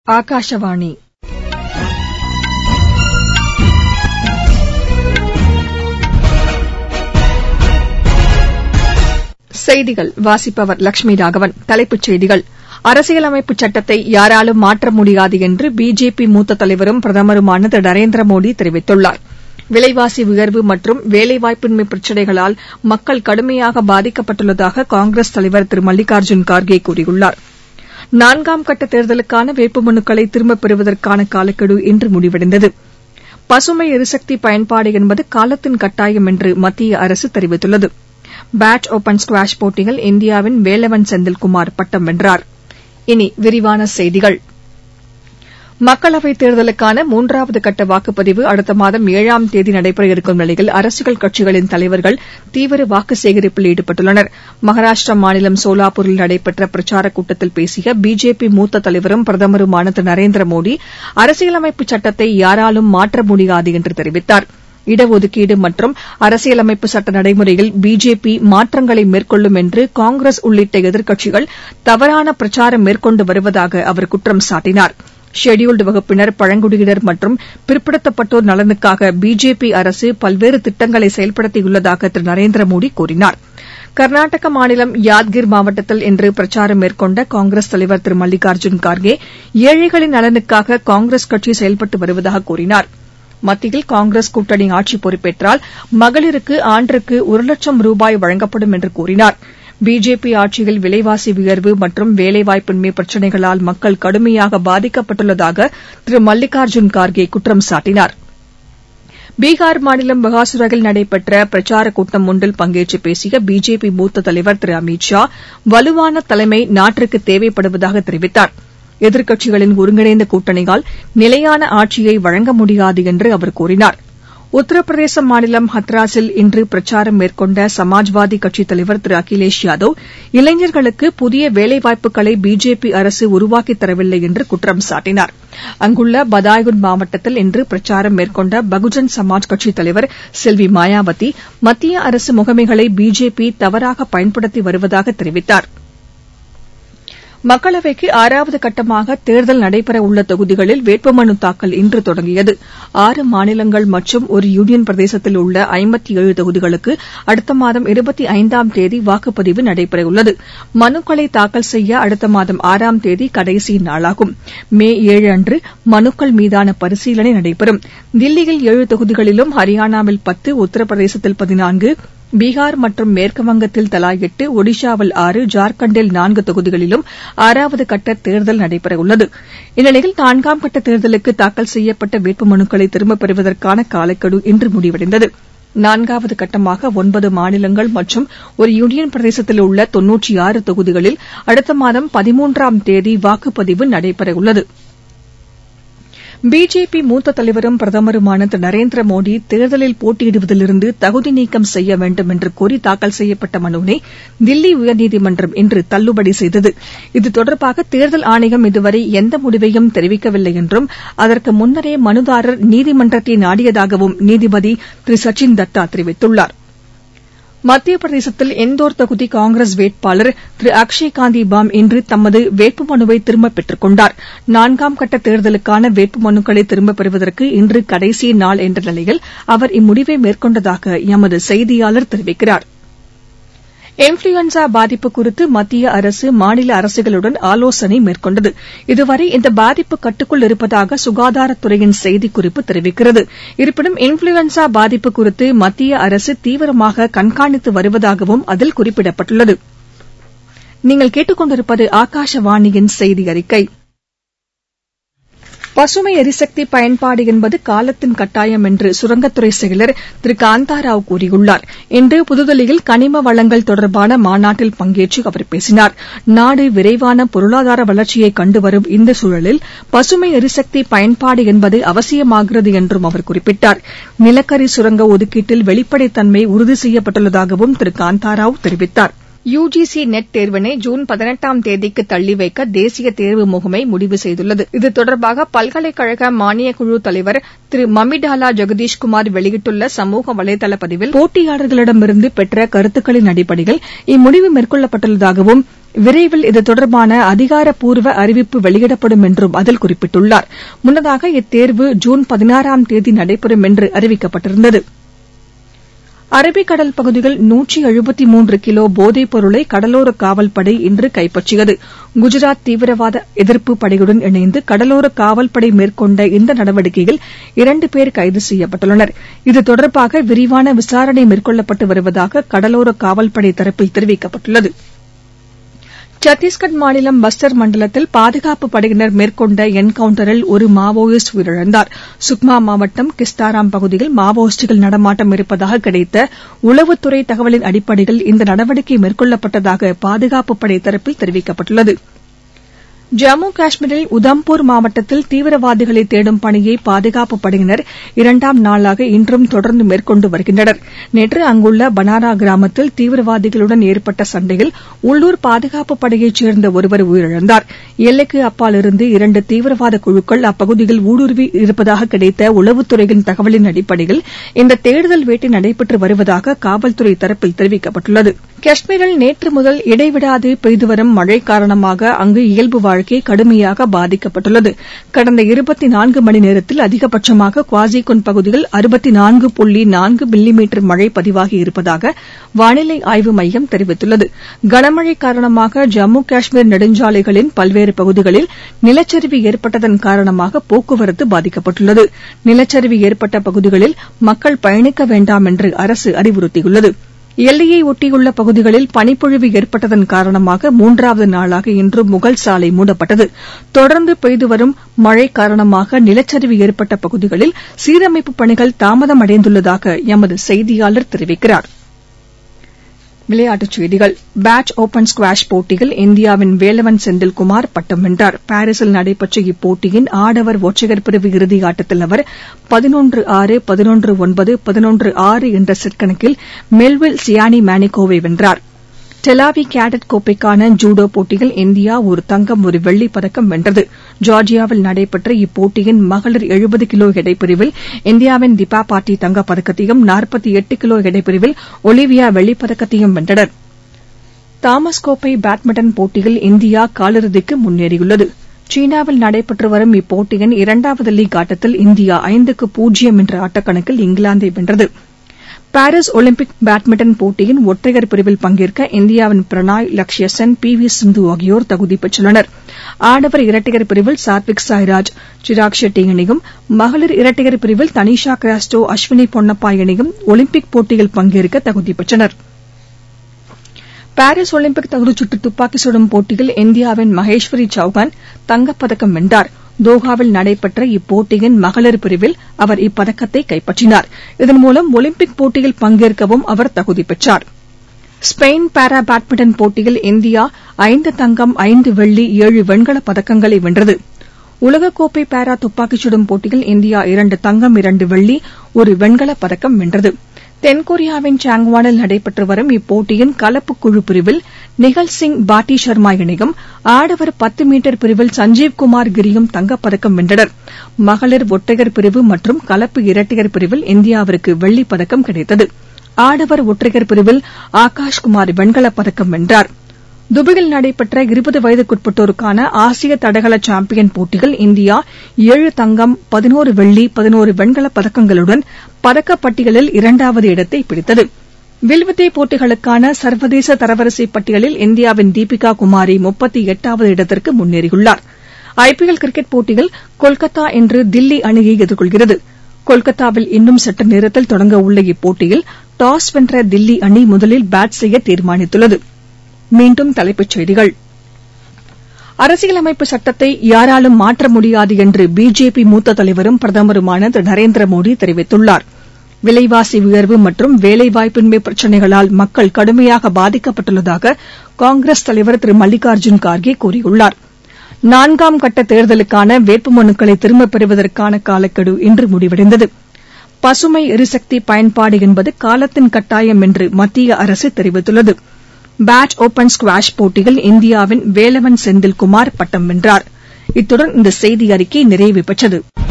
ஆகாஷவாணி செய்திகள் வாசிப்பவர் லட்சுமி ராகவன் தலைப்புச் செய்திகள் அரசியலமைப்புச் சட்டத்தை யாராலும் மாற்ற முடியாது என்று பிஜேபி மூத்த தலைவரும் பிரதமருமான திரு நரேந்திர மோடி தெரிவித்துள்ளார் விலைவாசி உயர்வு மற்றும் வேலைவாய்ப்பின்மை பிரச்சினைகளால் மக்கள் கடுமையாக பாதிக்கப்பட்டுள்ளதாக காங்கிரஸ் தலைவர் திரு மல்லிகார்ஜுன் கார்கே கூறியுள்ளார் நான்காம் கட்ட தேர்தலுக்கான வேட்புமனுக்களை திரும்பப் பெறுவதற்கான காலக்கெடு இன்று முடிவடைந்தது பசுமை எரிசக்தி பயன்பாடு என்பது காலத்தின் கட்டாயம் என்று மத்திய அரசு தெரிவித்துள்ளது பேட்ச் ஒப்பன் ஸ்குவாஷ் போட்டியில் இந்தியாவின் வேலவன் செந்தில்குமார் பட்டம் வென்றார் இனி விரிவான செய்திகள் மக்களவைத் தேர்தலுக்கான மூன்றாவது கட்ட வாக்குப்பதிவு அடுத்த மாதம் ஏழாம் தேதி நடைபெற இருக்கும் நிலையில் அரசியல் கட்சிகளின் தலைவர்கள் தீவிர வாக்கு சேகரிப்பில் ஈடுபட்டுள்ளனர் மகாராஷ்டிரா மாநிலம் சோலாப்பூரில் நடைபெற்ற பிரச்சாரக் கூட்டத்தில் பேசிய பிஜேபி மூத்த தலைவரும் பிரதமருமான திரு நரேந்திர மோடி அரசியலமைப்புச் சட்டத்தை யாராலும் மாற்ற முடியாது என்று தெரிவித்தார் இடஒதுக்கீடு மற்றும் அரசியலமைப்பு சட்ட நடைமுறையில் பிஜேபி மாற்றங்களை மேற்கொள்ளும் என்று காங்கிரஸ் உள்ளிட்ட எதிர்க்கட்சிகள் தவறான பிரச்சாரம் மேற்கொண்டு வருவதாக அவர் குற்றம் சாட்டினார் ஷெட்யூல்டு வகுப்பினர் பழங்குடியினர் மற்றும் பிற்படுத்தப்பட்டோர் நலனுக்காக பிஜேபி அரசு பல்வேறு திட்டங்களை செயல்படுத்தியுள்ளதாக திரு நரேந்திர மோடி கூறினார் கர்நாடக மாநிலம் யாத்கிர் மாவட்டத்தில் இன்று பிரச்சாரம் மேற்கொண்ட காங்கிரஸ் தலைவர் திரு மல்லிகார்ஜுன் கார்கே ஏழைகளின் நலனுக்காக காங்கிரஸ் கட்சி செயல்பட்டு வருவதாக கூறினார் மத்தியில் காங்கிரஸ் கூட்டணி ஆட்சி பொறுப்பேற்றால் மகளிருக்கு ஆண்டிற்கு ஒரு லட்சம் ரூபாய் வழங்கப்படும் என்று கூறினார் பிஜேபி ஆட்சியில் விலைவாசி உயர்வு மற்றும் வேலைவாய்ப்பின்மை பிரச்சினைகளால் மக்கள் கடுமையாக பாதிக்கப்பட்டுள்ளதாக திரு மல்லிகார்ஜுன் கார்கே குற்றம் சாட்டினார் பீகார் மாநிலம் பகாசுராவில் நடைபெற்ற பிரச்சாரக் கூட்டம் ஒன்றில் பங்கேற்று பேசிய பிஜேபி மூத்த தலைவர் திரு அமித் ஷா வலுவான தலைமை நாட்டிற்கு தேவைப்படுவதாக தெரிவித்தார் எதிர்க்கட்சிகளின் ஒருங்கிணைந்த கூட்டணியால் நிலையான ஆட்சியை வழங்க முடியாது என்று அவர் கூறினார் உத்தரப்பிரதேச மாநிலம் ஹத்ராஸில் இன்று பிரச்சாரம் மேற்கொண்ட சமாஜ்வாதி கட்சித் தலைவர் திரு அகிலேஷ் யாதவ் இளைஞர்களுக்கு புதிய வேலைவாய்ப்புகளை பிஜேபி அரசு உருவாக்கித் தரவில்லை என்று குற்றம் சாட்டினார் அங்குள்ள பதாயூன் மாவட்டத்தில் இன்று பிரச்சாரம் மேற்கொண்ட பகுஜன் சமாஜ் கட்சித் தலைவர் செல்வி மாயாவதி மத்திய அரசு முகமைகளை பிஜேபி தவறாக பயன்படுத்தி வருவதாக தெரிவித்தாா் மக்களவைக்கு ஆறாவது கட்டமாக தேர்தல் நடைபெறவுள்ள தொகுதிகளில் வேட்புமனு தாக்கல் இன்று தொடங்கியது ஆறு மாநிலங்கள் மற்றும் ஒரு யூனியன் பிரதேசத்தில் உள்ள ஐம்பத்தி ஏழு தொகுதிகளுக்கு அடுத்த மாதம் இருபத்தி ஐந்தாம் தேதி வாக்குப்பதிவு நடைபெறவுள்ளது மனுக்களை தாக்கல் செய்ய அடுத்த மாதம் ஆறாம் தேதி கடைசி நாளாகும் மே ஏழு அன்று மனுக்கள் மீதான பரிசீலனை நடைபெறும் தில்லியில் ஏழு தொகுதிகளிலும் ஹரியானாவில் பத்து உத்தரப்பிரதேசத்தில் பதினான்கு பீகார் மற்றும் மேற்குவங்கத்தில் தலா எட்டு ஒடிஷாவில் ஆறு ஜார்க்கண்டில் நான்கு தொகுதிகளிலும் ஆறாவது கட்ட தேர்தல் நடைபெறவுள்ளது இந்நிலையில் நான்காம் கட்ட தேர்தலுக்கு தாக்கல் செய்யப்பட்ட வேட்புமனுக்களை திரும்பப் பெறுவதற்கான காலக்கெடு இன்று முடிவடைந்தது நான்காவது கட்டமாக ஒன்பது மாநிலங்கள் மற்றும் ஒரு யூனியன் பிரதேசத்தில் உள்ள தொன்னூற்றி ஆறு தொகுதிகளில் அடுத்த மாதம் பதிமூன்றாம் தேதி வாக்குப்பதிவு நடைபெறவுள்ளது பிஜேபி மூத்த தலைவரும் பிரதமருமான திரு நரேந்திர மோடி தேர்தலில் போட்டியிடுவதிலிருந்து தகுதி நீக்கம் செய்ய வேண்டும் என்று கோரி தாக்கல் செய்யப்பட்ட மனுவினை தில்லி உயர்நீதிமன்றம் இன்று தள்ளுபடி செய்தது இது தொடர்பாக தேர்தல் ஆணையம் இதுவரை எந்த முடிவையும் தெரிவிக்கவில்லை என்றும் அதற்கு முன்னரே மனுதாரர் நீதிமன்றத்தை நாடியதாகவும் நீதிபதி திரு சச்சின் தத்தா தெரிவித்துள்ளார் மத்திய பிரதேசத்தில் இந்தோர் தொகுதி காங்கிரஸ் வேட்பாளர் திரு அக்ஷய் காந்தி பாம் இன்று தமது வேட்புமனுவை திரும்பப் பெற்றுக் கொண்டார் நான்காம் கட்ட தேர்தலுக்கான வேட்புமனுக்களை திரும்பப் பெறுவதற்கு இன்று கடைசி நாள் என்ற நிலையில் அவர் இம்முடிவை மேற்கொண்டதாக எமது செய்தியாளர் தெரிவிக்கிறார் இன்ஃபுளுவன்சா பாதிப்பு குறித்து மத்திய அரசு மாநில அரசுகளுடன் ஆலோசனை மேற்கொண்டது இதுவரை இந்த பாதிப்பு கட்டுக்குள் இருப்பதாக சுகாதாரத்துறையின் செய்திக்குறிப்பு தெரிவிக்கிறது இருப்பினும் இன்ஃபுளுவன்சா பாதிப்பு குறித்து மத்திய அரசு தீவிரமாக கண்காணித்து வருவதாகவும் அதில் குறிப்பிடப்பட்டுள்ளது நீங்கள் கேட்டுக்கொண்டிருப்பது ஆகாஷவாணியின் செய்தி அறிக்கை பசுமை எரிசக்தி பயன்பாடு என்பது காலத்தின் கட்டாயம் என்று சுரங்கத்துறை செயலர் திரு காந்தாராவ் கூறியுள்ளார் இன்று புதுதில்லியில் கனிம வளங்கள் தொடர்பான மாநாட்டில் பங்கேற்று அவர் பேசினார் நாடு விரைவான பொருளாதார வளர்ச்சியை கண்டு வரும் இந்த சூழலில் பசுமை எரிசக்தி பயன்பாடு என்பது அவசியமாகிறது என்றும் அவர் குறிப்பிட்டார் நிலக்கரி சுரங்க ஒதுக்கீட்டில் வெளிப்படைத்தன்மை உறுதி செய்யப்பட்டுள்ளதாகவும் திரு காந்தாராவ் தெரிவித்தார் யுஜிசி நெட் தேர்வினை ஜூன் பதினெட்டாம் தேதிக்கு தள்ளி வைக்க தேசிய தேர்வு முகமை முடிவு செய்துள்ளது இது தொடர்பாக பல்கலைக்கழக மானியக்குழு தலைவர் திரு மமிடாலா ஜெகதீஷ்குமார் வெளியிட்டுள்ள சமூக வலைதள பதிவில் போட்டியாளர்களிடமிருந்து பெற்ற கருத்துக்களின் அடிப்படையில் இம்முடிவு மேற்கொள்ளப்பட்டுள்ளதாகவும் விரைவில் இது தொடர்பான அதிகாரப்பூர்வ அறிவிப்பு வெளியிடப்படும் என்றும் அதில் குறிப்பிட்டுள்ளார் முன்னதாக இத்தேர்வு ஜூன் பதினாறாம் தேதி நடைபெறும் என்று அறிவிக்கப்பட்டிருந்தது அரபிக்கடல் பகுதியில் நூற்றி எழுபத்தி மூன்று கிலோ போதைப் பொருளை கடலோர காவல்படை இன்று கைப்பற்றியது குஜராத் தீவிரவாத எதிர்ப்பு படையுடன் இணைந்து கடலோர காவல்படை மேற்கொண்ட இந்த நடவடிக்கையில் இரண்டு பேர் கைது செய்யப்பட்டுள்ளனர் இது தொடர்பாக விரிவான விசாரணை மேற்கொள்ளப்பட்டு வருவதாக கடலோர காவல்படை தரப்பில் தெரிவிக்கப்பட்டுள்ளது சத்தீஸ்கட் மாநிலம் பஸ்டர் மண்டலத்தில் பாதுகாப்பு படையினர் மேற்கொண்ட என்கவுண்டரில் ஒரு மாவோயிஸ்ட் உயிரிழந்தார் சுக்மா மாவட்டம் கிஸ்தாராம் பகுதியில் மாவோயிஸ்டுகள் நடமாட்டம் இருப்பதாக கிடைத்த உளவுத்துறை தகவலின் அடிப்படையில் இந்த நடவடிக்கை மேற்கொள்ளப்பட்டதாக பாதுகாப்பு படை தரப்பில் தெரிவிக்கப்பட்டுள்ளது ஜம்மு காஷ்மீரில் உதம்பூர் மாவட்டத்தில் தீவிரவாதிகளை தேடும் பணியை பாதுகாப்பு படையினர் இரண்டாம் நாளாக இன்றும் தொடர்ந்து மேற்கொண்டு வருகின்றனர் நேற்று அங்குள்ள பனாரா கிராமத்தில் தீவிரவாதிகளுடன் ஏற்பட்ட சண்டையில் உள்ளூர் பாதுகாப்பு படையைச் சேர்ந்த ஒருவர் உயிரிழந்தார் எல்லைக்கு அப்பாலிருந்து இரண்டு தீவிரவாத குழுக்கள் அப்பகுதியில் ஊடுருவி இருப்பதாக கிடைத்த உளவுத்துறையின் தகவலின் அடிப்படையில் இந்த தேடுதல் வேட்டை நடைபெற்று வருவதாக காவல்துறை தரப்பில் தெரிவிக்கப்பட்டுள்ளது காஷ்மீரில் நேற்று முதல் இடைவிடாது பெய்து வரும் மழை காரணமாக அங்கு இயல்பு வாழ்க்கை கடுமையாக பாதிக்கப்பட்டுள்ளது கடந்த இருபத்தி நான்கு மணி நேரத்தில் அதிகபட்சமாக குவாசிகுண்ட் பகுதியில் அறுபத்தி நான்கு புள்ளி நான்கு மில்லிமீட்டர் மழை பதிவாகி இருப்பதாக வானிலை ஆய்வு மையம் தெரிவித்துள்ளது கனமழை காரணமாக ஜம்மு காஷ்மீர் நெடுஞ்சாலைகளின் பல்வேறு பகுதிகளில் நிலச்சரிவு ஏற்பட்டதன் காரணமாக போக்குவரத்து பாதிக்கப்பட்டுள்ளது நிலச்சரிவு ஏற்பட்ட பகுதிகளில் மக்கள் பயணிக்க வேண்டாம் என்று அரசு அறிவுறுத்தியுள்ளது எல்லையை ஒட்டியுள்ள பகுதிகளில் பனிப்பொழிவு ஏற்பட்டதன் காரணமாக மூன்றாவது நாளாக இன்று முகல் சாலை மூடப்பட்டது தொடர்ந்து பெய்து வரும் மழை காரணமாக நிலச்சரிவு ஏற்பட்ட பகுதிகளில் சீரமைப்புப் பணிகள் தாமதமடைந்துள்ளதாக எமது செய்தியாளர் தெரிவிக்கிறார் விளையாட்டுச் செய்திகள் பேட்ச் ஒபன் ஸ்குவாஷ் போட்டியில் இந்தியாவின் வேலவன் செந்தில்குமார் பட்டம் வென்றார் பாரீசில் நடைபெற்ற இப்போட்டியின் ஆடவர் ஒற்றையர் பிரிவு இறுதியாட்டத்தில் அவர் பதினொன்று ஆறு பதினொன்று ஒன்பது பதினொன்று ஆறு என்ற செட் கணக்கில் மெல்வில் சியானி மேனிகோவை வென்றார் டெலாவி கேடட் கோப்பைக்கான ஜூடோ போட்டியில் இந்தியா ஒரு தங்கம் ஒரு வெள்ளிப் பதக்கம் வென்றது ஜார்ஜியாவில் நடைபெற்ற இப்போட்டியின் மகளிர் எழுபது கிலோ எடைப்பிரிவில் இந்தியாவின் திபா பாட்டி தங்கப் பதக்கத்தையும் நாற்பத்தி எட்டு கிலோ எடைப்பிரிவில் ஒலிவியா வெள்ளிப் பதக்கத்தையும் வென்றனர் தாமஸ் கோப்பை பேட்மிண்டன் போட்டியில் இந்தியா காலிறுதிக்கு முன்னேறியுள்ளது சீனாவில் நடைபெற்று வரும் இப்போட்டியின் இரண்டாவது லீக் ஆட்டத்தில் இந்தியா ஐந்துக்கு பூஜ்ஜியம் என்ற ஆட்டக்கணக்கில் இங்கிலாந்தை வென்றது பாரீஸ் ஒலிம்பிக் பேட்மிண்டன் போட்டியின் ஒற்றையர் பிரிவில் பங்கேற்க இந்தியாவின் பிரணாய் லக்ஷ்ய சென் பி வி சிந்து ஆகியோர் தகுதி பெற்றுள்ளனர் ஆடவர் இரட்டையர் பிரிவில் சாத்விக் சாய்ராஜ் சிராக் ஷெட்டி இணையும் மகளிர் இரட்டையர் பிரிவில் தனிஷா கிராஸ்டோ அஸ்வினி பொன்னப்பா இணையும் ஒலிம்பிக் போட்டியில் பங்கேற்க தகுதி பெற்றனர் பாரீஸ் ஒலிம்பிக் தகுதிச்சுற்று துப்பாக்கி சுடும் போட்டியில் இந்தியாவின் மகேஸ்வரி சௌகான் தங்கப்பதக்கம் வென்றார் தோஹாவில் நடைபெற்ற இப்போட்டியின் மகளிர் பிரிவில் அவர் இப்பதக்கத்தை கைப்பற்றினார் இதன் மூலம் ஒலிம்பிக் போட்டியில் பங்கேற்கவும் அவர் தகுதி பெற்றார் ஸ்பெயின் பாரா பேட்மிண்டன் போட்டியில் இந்தியா ஐந்து தங்கம் ஐந்து வெள்ளி ஏழு வெண்கலப் பதக்கங்களை வென்றது உலகக்கோப்பை பாரா துப்பாக்கிச் சுடும் போட்டியில் இந்தியா இரண்டு தங்கம் இரண்டு வெள்ளி ஒரு வெண்கலப் பதக்கம் வென்றது தென்கொரியாவின் சாங்வானில் நடைபெற்று வரும் இப்போட்டியின் கலப்பு குழு பிரிவில் நிகல் சிங் பாட்டி சர்மா இணையும் ஆடவர் பத்து மீட்டர் பிரிவில் சஞ்சீவ்குமார் கிரியும் தங்கப்பதக்கம் வென்றனர் மகளிர் ஒற்றையர் பிரிவு மற்றும் கலப்பு இரட்டையர் பிரிவில் இந்தியாவிற்கு வெள்ளிப் பதக்கம் கிடைத்தது ஆடவர் ஒற்றையர் பிரிவில் ஆகாஷ்குமார் வெண்கலப் பதக்கம் வென்றார் துபாயில் நடைபெற்ற இருபது வயதுக்குட்பட்டோருக்கான ஆசிய தடகள சாம்பியன் போட்டியில் இந்தியா ஏழு தங்கம் பதினோரு வெள்ளி பதினோரு வெண்கலப் பதக்கங்களுடன் பதக்கப்பட்டியலில் இரண்டாவது இடத்தை பிடித்தது வில்வித்தை போட்டிகளுக்கான சர்வதேச தரவரிசை பட்டியலில் இந்தியாவின் தீபிகா குமாரி முப்பத்தி எட்டாவது இடத்திற்கு முன்னேறியுள்ளார் ஐபிஎல் கிரிக்கெட் போட்டியில் கொல்கத்தா இன்று தில்லி அணியை எதிர்கொள்கிறது கொல்கத்தாவில் இன்னும் சற்று நேரத்தில் தொடங்க உள்ள இப்போட்டியில் டாஸ் வென்ற தில்லி அணி முதலில் பேட் செய்ய தீர்மானித்துள்ளது மீண்டும் தலைப்புச் செய்திகள் அரசியலமைப்பு சட்டத்தை யாராலும் மாற்ற முடியாது என்று பிஜேபி மூத்த தலைவரும் பிரதமருமான திரு நரேந்திர மோடி தெரிவித்துள்ளார் விலைவாசி உயர்வு மற்றும் வேலைவாய்ப்பின்மை பிரச்சினைகளால் மக்கள் கடுமையாக பாதிக்கப்பட்டுள்ளதாக காங்கிரஸ் தலைவர் திரு மல்லிகார்ஜுன் கார்கே கூறியுள்ளார் நான்காம் கட்ட தேர்தலுக்கான வேட்புமனுக்களை திரும்பப் பெறுவதற்கான காலக்கெடு இன்று முடிவடைந்தது பசுமை எரிசக்தி பயன்பாடு என்பது காலத்தின் கட்டாயம் என்று மத்திய அரசு தெரிவித்துள்ளது பேட்ச் ஒபன் ஸ்குவாஷ் போட்டியில் இந்தியாவின் வேலவன் செந்தில்குமார் பட்டம் வென்றார் இத்துடன் இந்த செய்தி அறிக்கை நிறைவு பெற்றது